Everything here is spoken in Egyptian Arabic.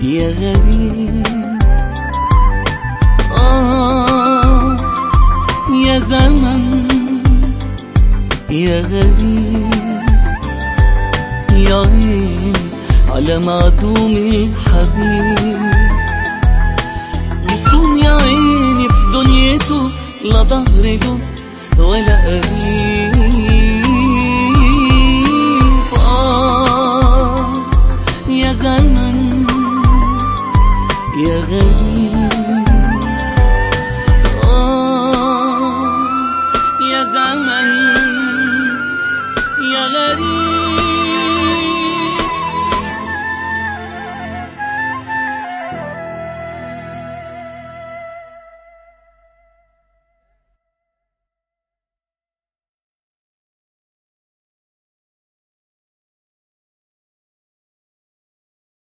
يا غريب آه يا زمن يا غريب يا عيني على معدوم الحبيب يكون يا عيني في دنيته لا ظهر له ولا قريب